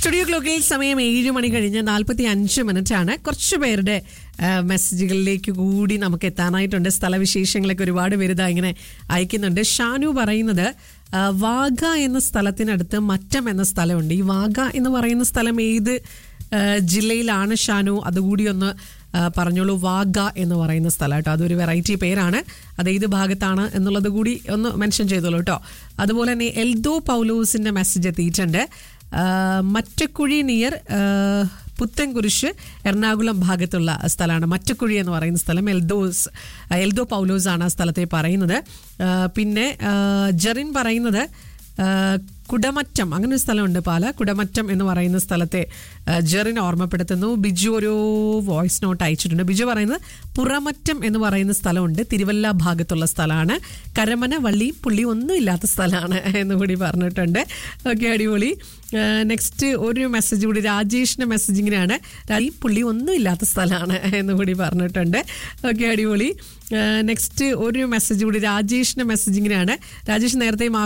studio ക്ലോക്കിൽ സമയം ഏഴ് മണി കഴിഞ്ഞ് നാൽപ്പത്തി അഞ്ച് മിനിറ്റ് ആണ് കുറച്ച് പേരുടെ ആ, മെസ്സേജുകളിലേക്ക് കൂടി നമുക്ക് എത്താനായിട്ടുണ്ട് സ്ഥലവിശേഷങ്ങളൊക്കെ ഒരുപാട് പേരുതാ ഇങ്ങനെ അയക്കുന്നുണ്ട് ഷാനു പറയുന്നത് ആ, വാഗ എന്ന സ്ഥലത്തിനടുത്ത് മറ്റം എന്ന സ്ഥലമുണ്ട് ഈ വാഗ എന്ന് പറയുന്ന സ്ഥലം ഏത് ആ, ജില്ലയിലാണ് ഷാനു അതുകൂടി ഒന്ന് ആ, പറഞ്ഞോളൂ വാഗ എന്ന് പറയുന്ന സ്ഥലം കേട്ടോ അതൊരു വെറൈറ്റി പേരാണ് അത് ഏത് ഭാഗത്താണ് എന്നുള്ളത് കൂടി ഒന്ന് മെൻഷൻ ചെയ്തോളൂ കേട്ടോ അതുപോലെ തന്നെ എൽദോ പൗലോസിന്റെ മെസ്സേജ് എത്തിയിട്ടുണ്ട് ആ, മറ്റക്കുഴി നിയർ ആ, പുത്തൻകുരിശ് എറണാകുളം ഭാഗത്തുള്ള സ്ഥലമാണ് മറ്റക്കുഴി എന്ന് പറയുന്ന സ്ഥലം എൽദോസ് ആ, എൽദോ പൗലോസ് ആണ് ആ സ്ഥലത്തെ പറയുന്നത് ആ, പിന്നെ ആ, ജെറിൻ പറയുന്നത് ആ, കുടമറ്റം അങ്ങനെ ഒരു സ്ഥലമുണ്ട് പാല കുടമറ്റം എന്ന് പറയുന്ന സ്ഥലത്തെ ആ, ജെറിൻ ഓർമ്മപ്പെടുത്തുന്നു ബിജു ഒരു വോയിസ് നോട്ട് അയച്ചിട്ടുണ്ട് ബിജു പറയുന്നത് പുറമറ്റം എന്ന് പറയുന്ന സ്ഥലമുണ്ട് തിരുവല്ല ഭാഗത്തുള്ള സ്ഥലമാണ് കരമന വള്ളി പുള്ളി ഒന്നും ഇല്ലാത്ത സ്ഥലമാണ് എന്ന് കൂടി പറഞ്ഞിട്ടുണ്ട് ഓക്കെ അടിപൊളി നെക്സ്റ്റ് ഒരു മെസ്സേജ് കൂടി രാജേഷിന്റെ മെസ്സേജ് ഇങ്ങനെയാണ് ഈ പുള്ളി ഒന്നും ഇല്ലാത്ത സ്ഥലമാണ് എന്ന് കൂടി പറഞ്ഞിട്ടുണ്ട് ഓക്കെ അടിപൊളി നെക്സ്റ്റ് ഒരു മെസ്സേജ് കൂടി രാജേഷിന്റെ മെസ്സേജ് ഇങ്ങനെയാണ് രാജേഷ് നേരത്തെയും ആ